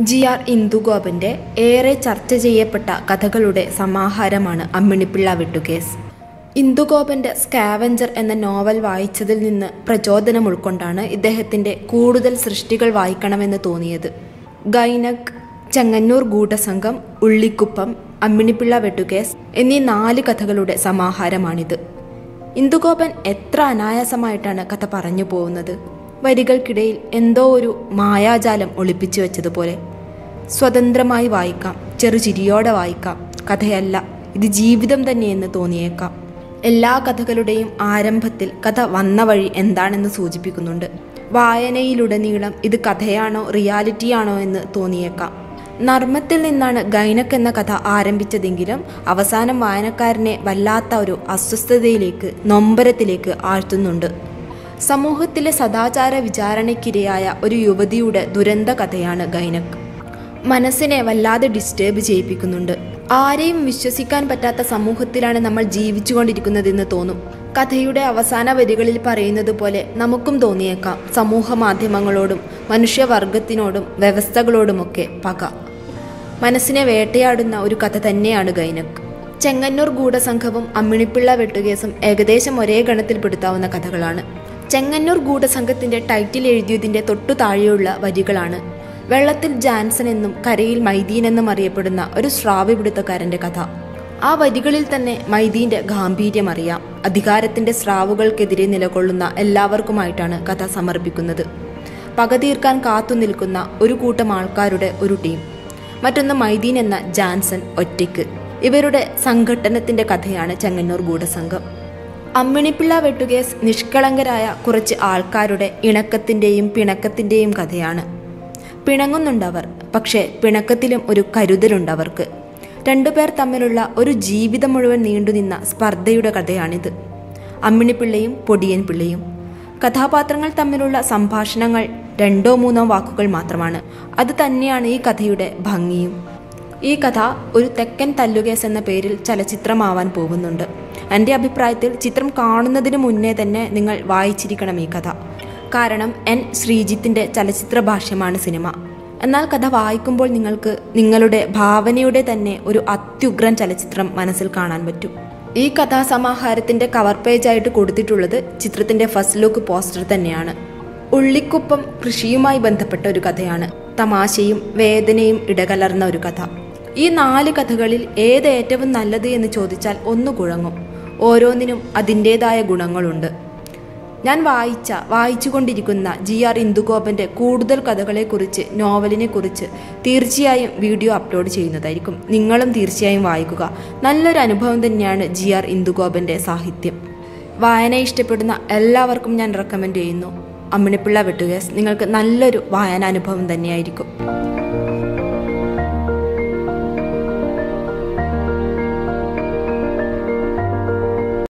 G R ഇന്ദുഗോപന്റെ ഏറെ ചർച്ച ചെയ്യപ്പെട്ട കഥകളുടെ സമാഹാരമാണ് അമ്മിണിപ്പിള്ള വെട്ടുകേസ് ഇന്ദുഗോപന്റെ സ്കാവഞ്ചർ എന്ന നോവൽ വായിച്ചതിൽ നിന്ന് പ്രചോദനം ഉൾക്കൊണ്ടാണ് ഇദ്ദേഹത്തിന്റെ കൂടുതൽ സൃഷ്ടികൾ വായിക്കണമെന്ന് തോന്നിയത് ഗൈനക് ചെങ്ങന്നൂർ ഗൂഢസംഘം ഉള്ളിക്കുപ്പം അമ്മിണിപ്പിള്ള വെട്ടുകേസ് എന്നീ നാല് കഥകളുടെ സമാഹാരമാണിത് ഇന്ദുഗോപൻ എത്ര അനായാസമായിട്ടാണ് കഥ പറഞ്ഞു പോകുന്നത് വരികൾക്കിടയിൽ എന്തോ ഒരു മായാജാലം ഒളിപ്പിച്ചു വെച്ചതുപോലെ സ്വതന്ത്രമായി വായിക്കാം ചെറുചിരിയോടെ വായിക്കാം കഥയല്ല ഇത് ജീവിതം തന്നെയെന്ന് തോന്നിയേക്കാം എല്ലാ കഥകളുടെയും ആരംഭത്തിൽ കഥ വന്ന വഴി എന്താണെന്ന് സൂചിപ്പിക്കുന്നുണ്ട് വായനയിലുടനീളം ഇത് കഥയാണോ റിയാലിറ്റിയാണോ എന്ന് തോന്നിയേക്കാം നർമ്മത്തിൽ നിന്നാണ് ഗൈനക് എന്ന കഥ ആരംഭിച്ചതെങ്കിലും അവസാനം വായനക്കാരനെ വല്ലാത്ത ഒരു അസ്വസ്ഥതയിലേക്ക് നൊമ്പരത്തിലേക്ക് ആഴ്ത്തുന്നുണ്ട് സമൂഹത്തിലെ സദാചാര വിചാരണയ്ക്കിരയായ ഒരു യുവതിയുടെ ദുരന്ത കഥയാണ് ഗൈനക് മനസ്സിനെ വല്ലാതെ ഡിസ്റ്റേബ് ചെയ്യിപ്പിക്കുന്നുണ്ട് ആരെയും വിശ്വസിക്കാൻ പറ്റാത്ത സമൂഹത്തിലാണ് നമ്മൾ ജീവിച്ചുകൊണ്ടിരിക്കുന്നതെന്ന് തോന്നും കഥയുടെ അവസാന വരികളിൽ പറയുന്നത് പോലെ നമുക്കും തോന്നിയേക്കാം സമൂഹ മാധ്യമങ്ങളോടും മനുഷ്യവർഗത്തിനോടും വ്യവസ്ഥകളോടുമൊക്കെ പക മനസ്സിനെ വേട്ടയാടുന്ന ഒരു കഥ തന്നെയാണ് ഗൈനക് ചെങ്ങന്നൂർ ഗൂഢസംഘവും അമ്മിണിപ്പിള്ള വെട്ടുകേസും ഏകദേശം ഒരേ ഗണത്തിൽപ്പെടുത്താവുന്ന കഥകളാണ് ചെങ്ങന്നൂർ ഗൂഢസംഘത്തിന്റെ ടൈറ്റിൽ എഴുതിയതിന്റെ തൊട്ടു താഴെയുള്ള വരികളാണ് വെള്ളത്തിൽ ജാൻസൺ എന്നും കരയിൽ മൈദീൻ എന്നും അറിയപ്പെടുന്ന ഒരു സ്രാവിപിടുത്തക്കാരന്റെ കഥ ആ വരികളിൽ തന്നെ മൈദീന്റെ ഗാംഭീര്യം അറിയാം അധികാരത്തിന്റെ സ്രാവുകൾക്കെതിരെ നിലകൊള്ളുന്ന എല്ലാവർക്കുമായിട്ടാണ് കഥ സമർപ്പിക്കുന്നത് പക തീർക്കാൻ കാത്തു നിൽക്കുന്ന ഒരു കൂട്ടം ആൾക്കാരുടെ ഒരു ടീം മറ്റൊന്ന് മൈദീൻ എന്ന ജാൻസൺ ഒറ്റയ്ക്ക് ഇവരുടെ സംഘട്ടനത്തിന്റെ കഥയാണ് ചെങ്ങന്നൂർ ഗൂഢസംഘം അമ്മിണിപ്പിള്ള വെട്ടുകേസ് നിഷ്കളങ്കരായ കുറച്ച് ആൾക്കാരുടെ ഇണക്കത്തിന്റെയും പിണക്കത്തിന്റെയും കഥയാണ് പിണങ്ങുന്നുണ്ടവർ പക്ഷേ പിണക്കത്തിലും ഒരു കരുതലുണ്ടവർക്ക് രണ്ടുപേർ തമ്മിലുള്ള ഒരു ജീവിതം മുഴുവൻ നീണ്ടുനിന്ന സ്പർദ്ധയുടെ കഥയാണിത് അമ്മിണിപ്പിള്ളയും പൊടിയൻ പിള്ളയും കഥാപാത്രങ്ങൾ തമ്മിലുള്ള സംഭാഷണങ്ങൾ രണ്ടോ മൂന്നോ വാക്കുകൾ മാത്രമാണ് അത് തന്നെയാണ് ഈ കഥയുടെ ഭംഗിയും ഈ കഥ ഒരു തെക്കൻ തല്ലുകേസ് എന്ന പേരിൽ ചലച്ചിത്രമാവാൻ പോകുന്നുണ്ട് എൻ്റെ അഭിപ്രായത്തിൽ ചിത്രം കാണുന്നതിന് മുന്നേ തന്നെ നിങ്ങൾ വായിച്ചിരിക്കണം ഈ കഥ കാരണം എൻ ശ്രീജിത്തിൻ്റെ ചലച്ചിത്ര ഭാഷ്യമാണ് സിനിമ എന്നാൽ കഥ വായിക്കുമ്പോൾ നിങ്ങൾക്ക് നിങ്ങളുടെ ഭാവനയുടെ തന്നെ ഒരു അത്യുഗ്രൻ ചലച്ചിത്രം മനസ്സിൽ കാണാൻ പറ്റും ഈ കഥാസമാഹാരത്തിന്റെ കവർ പേജായിട്ട് കൊടുത്തിട്ടുള്ളത് ചിത്രത്തിന്റെ ഫസ്റ്റ് ലുക്ക് പോസ്റ്റർ തന്നെയാണ് ഉള്ളിക്കുപ്പം കൃഷിയുമായി ബന്ധപ്പെട്ട ഒരു കഥയാണ് തമാശയും വേദനയും ഇടകലർന്ന ഒരു കഥ ഈ നാല് കഥകളിൽ ഏത് ഏറ്റവും നല്ലത് എന്ന് ചോദിച്ചാൽ ഒന്ന് കുഴങ്ങും ഓരോന്നിനും അതിൻ്റെതായ ഗുണങ്ങളുണ്ട് ഞാൻ വായിച്ച വായിച്ചുകൊണ്ടിരിക്കുന്ന ജി ആർ ഇന്ദുഗോപന്റെ കൂടുതൽ കഥകളെക്കുറിച്ച് നോവലിനെക്കുറിച്ച് തീർച്ചയായും വീഡിയോ അപ്ലോഡ് ചെയ്യുന്നതായിരിക്കും നിങ്ങളും തീർച്ചയായും വായിക്കുക നല്ലൊരു അനുഭവം തന്നെയാണ് ജി ആർ ഇന്ദുഗോപന്റെ സാഹിത്യം വായന ഇഷ്ടപ്പെടുന്ന എല്ലാവർക്കും ഞാൻ റെക്കമെൻഡ് ചെയ്യുന്നു അമ്മിണിപ്പിള്ള വെട്ടുകേസ് നിങ്ങൾക്ക് നല്ലൊരു വായനാനുഭവം തന്നെയായിരിക്കും